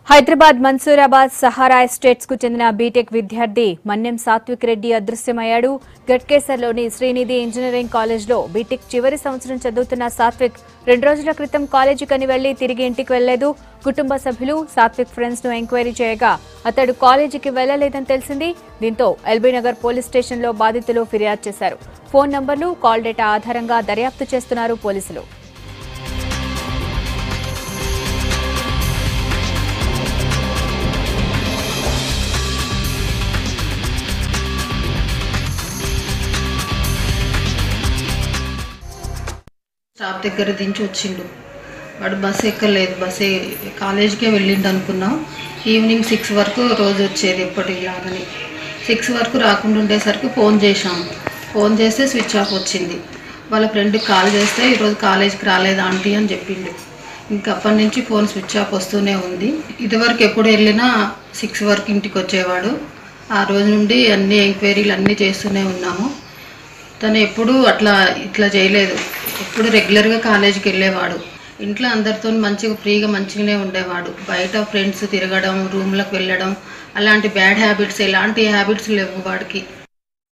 Hyderabad Mansoorabad Sahara estates కు చెందిన BTech విద్యార్థి మన్యం సాత్విక్ రెడ్డి అదృశ్యమయ్యాడు గట్కేసర్లోని శ్రీనిధి ఇంజనీరింగ్ కాలేజ్లో బీటెక్ చివరి సంవత్సరం చదువుతున్న సాత్విక్ రెండు రోజుల క్రితం కాలేజీకని వెళ్లి తిరిగి ఇంటికి వెళ్లేదు కుటుంబ సభ్యులు సాత్విక్ ఫ్రెండ్స్ ను ఎంక్వైరీ చేయగా అతడు కాలేజీకి వెళ్లలేదని తెలిసింది దీంతో ఎల్బీనగర్ పోలీస్ స్టేషన్లో బాధితులు ఫిర్యాదు చేశారు ఫోన్ నంబర్లు కాల్ డేటా ఆధారంగా దర్యాప్తు చేస్తున్నారు పోలీసులు స్టాప్ దగ్గర దించి వచ్చిండు వాడు బస్ ఎక్కలేదు బస్ ఎ- కాలేజీకే వెళ్ళిండు అనుకున్నాం ఈవినింగ్ సిక్స్ వరకు రోజు వచ్చేది ఎప్పటిలాగని సిక్స్ వరకు రాకుండా ఉండేసరికి ఫోన్ చేశాం ఫోన్ చేస్తే స్విచ్ ఆఫ్ వచ్చింది వాళ్ళ ఫ్రెండ్కి కాల్ చేస్తే ఈరోజు కాలేజీకి రాలేదు ఆంటీ అని చెప్పిండు ఇంకా అప్పటి నుంచి ఫోన్ స్విచ్ ఆఫ్ వస్తూనే ఉంది ఇదివరకు ఎప్పుడు వెళ్ళినా సిక్స్ వరకు ఇంటికి వచ్చేవాడు ఆ రోజు నుండి అన్ని ఎంక్వైరీలు అన్నీ చేస్తూనే ఉన్నాము తను ఎప్పుడూ అట్లా ఇట్లా చేయలేదు ఎప్పుడు రెగ్యులర్గా కాలేజీకి వెళ్ళేవాడు ఇంట్లో అందరితో మంచిగా ఫ్రీగా మంచిగానే ఉండేవాడు బయట ఫ్రెండ్స్ తిరగడం రూమ్లకు వెళ్ళడం అలాంటి బ్యాడ్ హ్యాబిట్స్ ఎలాంటి హ్యాబిట్స్ లేవు వాడికి